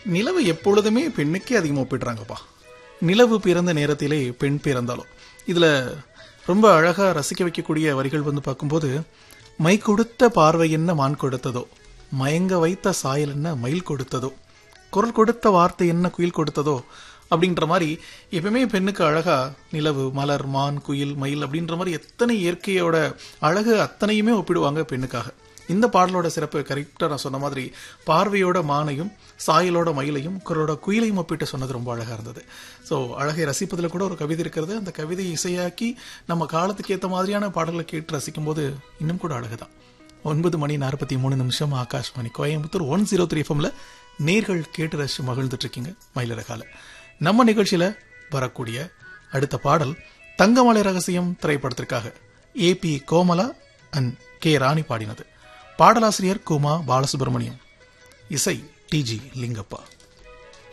நிலவு எப்பொழுதுமே பெண்ணுக்கே அதிகமாக ஒப்பிடுறாங்கப்பா நிலவு பிறந்த நேரத்திலே பெண் பிறந்தாலும் இதுல ரொம்ப அழகா ரசிக்க வைக்கக்கூடிய வரிகள் வந்து பார்க்கும்போது மை கொடுத்த பார்வை என்ன மான் கொடுத்ததோ மயங்க வைத்த சாயல் என்ன மயில் கொடுத்ததோ குரல் கொடுத்த வார்த்தை என்ன குயில் கொடுத்ததோ அப்படின்ற மாதிரி எப்பவுமே பெண்ணுக்கு அழகா நிலவு மலர் மான் குயில் மயில் அப்படின்ற மாதிரி எத்தனை இயற்கையோட அழகு அத்தனையுமே ஒப்பிடுவாங்க பெண்ணுக்காக இந்த பாடலோட சிறப்பு கரெக்டாக நான் சொன்ன மாதிரி பார்வையோட மானையும் சாயலோட மயிலையும் குரலோட குயிலையும் ஒப்பிட்டு சொன்னது ரொம்ப அழகா இருந்தது ஸோ அழகை ரசிப்பதில் கூட ஒரு கவிதை இருக்கிறது அந்த கவிதையை இசையாக்கி நம்ம காலத்துக்கு ஏற்ற மாதிரியான பாடல்களை கேட்டு ரசிக்கும் போது இன்னும் கூட அழகுதான் ஒன்பது மணி நாற்பத்தி மூணு நிமிஷம் Akashvani Coimbatore one zero three எஃப்எம்ல நேர்கள் கேட்டு ரசிச்சு மகிழ்ந்துட்டு இருக்கீங்க மயிலரகால நம்ம நிகழ்ச்சியில வரக்கூடிய அடுத்த பாடல் தங்கமலை ரகசியம் திரைப்படத்திற்காக A P Komala and K Rani பாடினது பாடலாசிரியர் குமா பாலசுப்ரமணியம் இசை டி ஜி லிங்கப்பா